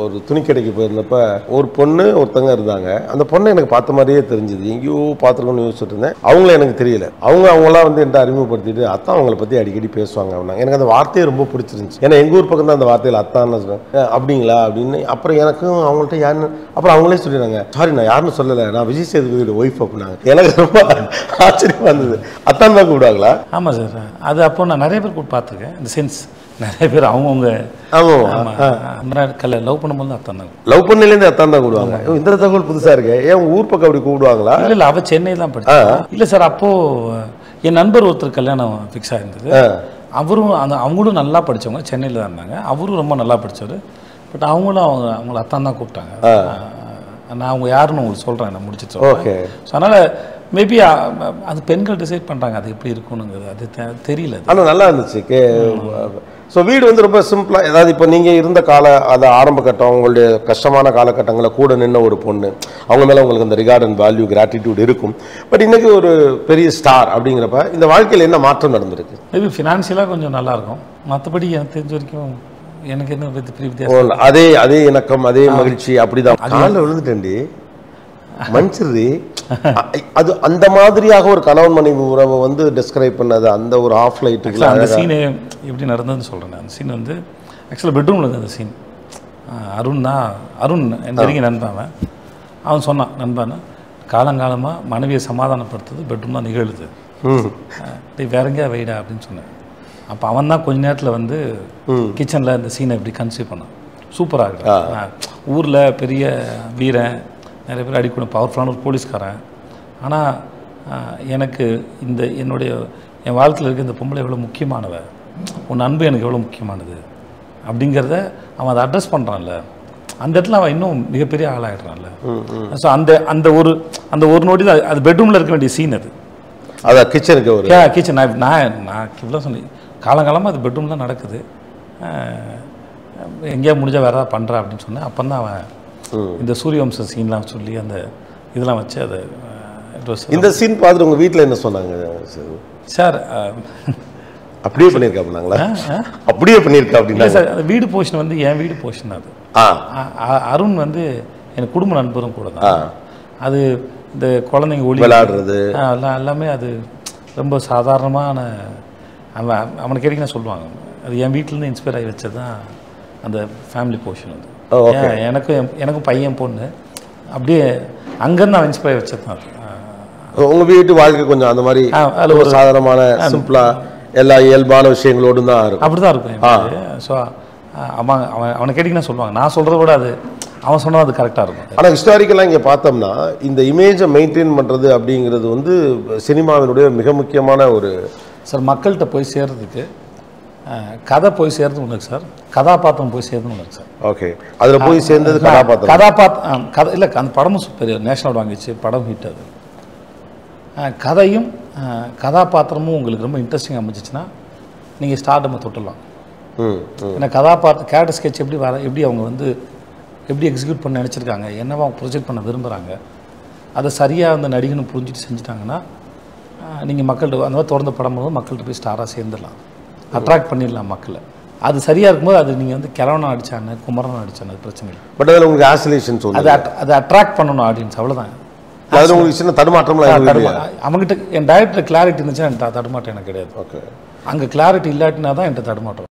ஒரு துணி கடைக்கு போயிருந்தப்ப ஒரு பொண்ணு ஒருத்தங்க இருந்தாங்க அந்த பொண்ணை எனக்கு பார்த்த மாதிரியே தெரிஞ்சுது எங்கேயோ பார்த்துருக்கோன்னு யோசிச்சுட்டு இருந்தேன் அவங்கள எனக்கு தெரியல அவங்க அவங்களாம் வந்து என்கிட்ட அறிமுகப்படுத்திட்டு அத்தான் அவங்கள பற்றி அடிக்கடி பேசுவாங்க அப்படின்னாங்க எனக்கு அந்த வார்த்தையே ரொம்ப பிடிச்சிருந்துச்சு ஏன்னா எங்கள் ஊர் பக்கம் தான் அந்த வார்த்தையில் அத்தான்னு சொல்றேன். "அஹ், அப்படிங்களா அப்படின்னு அப்புறம் எனக்கும் அவங்கள்ட்ட யாருன்னு அப்புறம் அவங்களே சொல்லிடுறாங்க சாரி நான் யாருன்னு சொல்லலை நான் விஜய் சேதுபதியோட ஒய்ஃப் அப்படின்னாங்க எனக்கு ரொம்ப ஆச்சரியமா இருந்தது அத்தான் தான் கூப்பிடுவாங்களா ஆமாம் சார் அது அப்போ நான் நிறைய பேர் கூட பார்த்துருக்கேன் இந்த சென்ஸ் நிறைய பேர் அவங்கவுங்க ஆமாம் ஆமாம் கல்ல லவ் பண்ணும்போது அத்தான் தான் லவ் பண்ணலேருந்து அத்தான் தான் கூப்பிடுவாங்க ஐயோ, இந்த தகவல் புதுசா இருக்கு ஏன் உங்க ஊர் பக்கம் அப்படி கூப்பிடுவாங்களா இல்லை இல்லை அவள் சென்னை தான் படிச்சா இல்லை சார் அப்போது என் நண்பர் ஒருத்தர் கல்யாணம் ஃபிக்ஸ் ஆயிருந்தது அவரும் அந்த அவங்களும் நல்லா படிச்சவங்க சென்னையில் தான் இருந்தாங்க அவரும் ரொம்ப நல்லா படிச்சவர் பட் அவங்களும் அவங்க அவங்கள அத்தான் தான் கூப்பிட்டாங்க நான் அவங்க யாருன்னு உங்களுக்கு சொல்கிறேன் நான் முடிச்சிட்டு சொல்றேன். ஓகே ஸோ அதனால் மேபி அது பெண்கள் டிசைட் பண்ணுறாங்க அது எப்படி இருக்கணுங்கிறது அது தெ- தெரியல அது. ஆனா நல்லா இருந்துச்சு கே ஸோ வீடு வந்து ரொம்ப சிம்பிளா ஏதாவது இப்போ நீங்க இருந்த கால அது ஆரம்ப கட்டம் உங்களுடைய கஷ்டமான காலகட்டங்களில் கூட நின்ன ஒரு பொண்ணு அவங்க மேல உங்களுக்கு அந்த ரிகார்ட் அண்ட் வேல்யூ கிராட்டிடியூட் இருக்கும் பட் இன்னைக்கு ஒரு பெரிய ஸ்டார் அப்படிங்கிறப்ப இந்த வாழ்க்கையில் என்ன மாற்றம் நடந்திருக்கு மேபி ஃபினான்ஷியலாக கொஞ்சம் நல்லா இருக்கும் மற்றபடி எனக்கு தெரிஞ்ச வரைக்கும் எனக்கு என்ன பெரிய பெரிய ஓ, வித்தியாசம் அதே அதே இணக்கம் அதே மகிழ்ச்சி அப்படிதான் காலில் விழுந்துட்டேன்டி மன்னிச்சிருதி அது அந்த மாதிரியாக ஒரு கணவன் மனைவி உறவை வந்து டிஸ்கிரைப் பண்ணது அந்த ஒரு ஆஃப் ஆக்சுவலாக லைட்டுக்குள்ள அந்த சீனு எப்படி நடந்ததுன்னு சொல்கிறேன் அந்த சீன் வந்து ஆக்சுவலாக பெட்ரூமில் இருந்தது அந்த சீன் அருண் தான் அருண் என் நெருங்கிய நண்பன் அவன் அவன் சொன்னான் நண்பன் காலங்காலமாக மனைவியை சமாதானப்படுத்துறது பெட்ரூம் தான் நிகழுது ம் டேய் வேற எங்கேயா வைடா அப்படின்னு சொன்னேன் அப்போ அவன் தான் கொஞ்ச நேரத்தில் வந்து கிச்சனில் இந்த சீனை இப்படி கன்சீவ் பண்ணான் சூப்பராக இருக்கு ஊரில் பெரிய வீரன் நிறைய பேர் அடிக்கணும் பவர்ஃபுல்லான ஒரு போலீஸ்காரன் ஆனால் எனக்கு இந்த என்னுடைய என் வாழ்க்கையில் இருக்க இந்த பொம்பளை எவ்வளோ முக்கியமானவ உன் அன்பு எனக்கு எவ்வளோ முக்கியமானது அப்படிங்கிறத அவன் அதை அட்ரஸ் பண்ணுறான்ல அந்த இடத்துல அவன் இன்னும் மிகப்பெரிய ஆளாயிடுறான்ல ஸோ அந்த அந்த ஒரு அந்த ஒரு நோடி தான் அது பெட்ரூமில் இருக்க வேண்டிய சீன் அது அதான் கிச்சனுக்கு ஒரு கே கிச்சன் நான் நான் நான் இவ்வளோ சொல்லி காலங்காலமாக அது பெட்ரூம் தான் நடக்குது அஹ், எங்கேயா முடிஞ்சால் வேறு ஏதாவது பண்ணுறா அப்படின்னு சொன்னேன் அப்போ தான் அவன் இந்த சூரியவம்ச சீன்லாம் சொல்லி அந்த இதெல்லாம் வச்சு அதை இட் வாஸ் இந்த சீன் பார்த்துட்டு உங்க வீட்ல என்ன சொன்னாங்க சார் சார் அப்படியே பண்ணியிருக்கா அப்படின்னாங்களா அப்படியே பண்ணியிருக்கா இல்லை அப்படின்னா சார் அந்த வீடு போர்ஷன் வந்து என் வீடு போர்ஷன் அது ஆ அ- அ- அருண் வந்து எனக்கு குடும்ப நண்பரும் கூட தான் அது இந்த குழந்தைங்க ஒளி விளையாடுறது ஆ, எல்லாம் எல்லாமே அது ரொம்ப சாதாரணமான அவன் அவனுக்கு கேட்டிங்கன்னா சொல்லுவாங்க அது என் வீட்டிலேருந்து இன்ஸ்பயர் ஆகி வச்சது தான் அந்த ஃபேமிலி போர்ஷன் வந்து ஓ, okay. ஏன் எனக்கும் என்- எனக்கும் பையன் பொண்ணு அப்படியே அங்கேருந்து அவன் இன்ஸ்பயர் வச்சது தான் அது. ஆ, உங்க வீட்டு வாழ்க்கை கொஞ்சம் அந்த மாதிரி ஆ, அதுல ஒரு சாதாரணமான சிம்பிளா எல்லா இயல்பான விஷயங்களோடும் தான் இருக்கும் அப்படி தான் இருக்கும் என் வீடு ஸோ அவன் அவன் அவனை கேட்டிங்கன்னா சொல்லுவாங்க நான் சொல்கிறத விட அது அவன் சொன்னால் அது கரெக்டாக இருக்கும் ஆனா ஹிஸ்டாரிக்கலாக இங்க பார்த்தோம்னா இந்த இமேஜை மெயின்டைன் பண்றது அப்படிங்கிறது வந்து சினிமாவினுடைய மிக முக்கியமான ஒரு சார் மக்கள்கிட்ட போய் சேர்றதுக்கு அஹ், கதை போய் சேர்றது ஒன்று இருக்கு சார் கதாபாத்திரம் போய் சேர்றது ஒன்று இருக்கு சார் ஓகே அதுல போய் சேர்ந்தது கதாபாத்திரம் கதாபாத்திரம் கதை இல்லை அந்த படமும் பெரிய நேஷனல் வாங்கிச்சு படம் ஹிட் அது அஹ், கதையும் அஹ், கதாபாத்திரமும் உங்களுக்கு ரொம்ப இன்ட்ரெஸ்டிங் அமைஞ்சிச்சுன்னா நீங்கள் ஸ்டார்ட் நம்ம தொட்டுடலாம் ம் ம் ஏன்னா கதாபாத்திரம் கேரக்டர் ஸ்கெட்ச் எப்படி வர எப்படி அவங்க வந்து எப்படி எக்ஸிக்யூட் பண்ண நினச்சிருக்காங்க என்னவா அவங்க ப்ரொஜெக்ட் பண்ண விரும்புகிறாங்க அதை சரியாக அந்த நடிகனும் புரிஞ்சுட்டு செஞ்சுட்டாங்கன்னா நீங்கள் மக்கள்கிட்ட அந்த மாதிரி திறந்த படம் போது மக்கள்கிட்ட போய் ஸ்டாராக சேர்ந்துடலாம் அட்ராக்ட் பண்ணிடலாம் மக்களை அது சரியாக இருக்கும்போது அது நீங்கள் வந்து கிழவனா அடிச்சானு குமரன் அடிச்சானு அது பிரச்சனை இல்லை பட் அதில் உங்களுக்கு ஆசிலேஷன்ஸ் ஒன்று அது at- அது அட்ராக்ட் பண்ணணும் ஆடியன்ஸ் அவ்வளோதான் அதில் உங்களுக்கு சின்ன தடுமாற்றம்லாம் எதுவும் இல்லையா அவங்ககிட்ட என் டயரக்டர் கிளாரிட்டி இருந்துச்சுன்னா என்கிட்ட தடுமாட்டம் எனக்கு கிடையாது ஓகே அங்கே கிளாரிட்டி இல்லாட்டினா தான் என்கிட்ட தடுமாட்டம்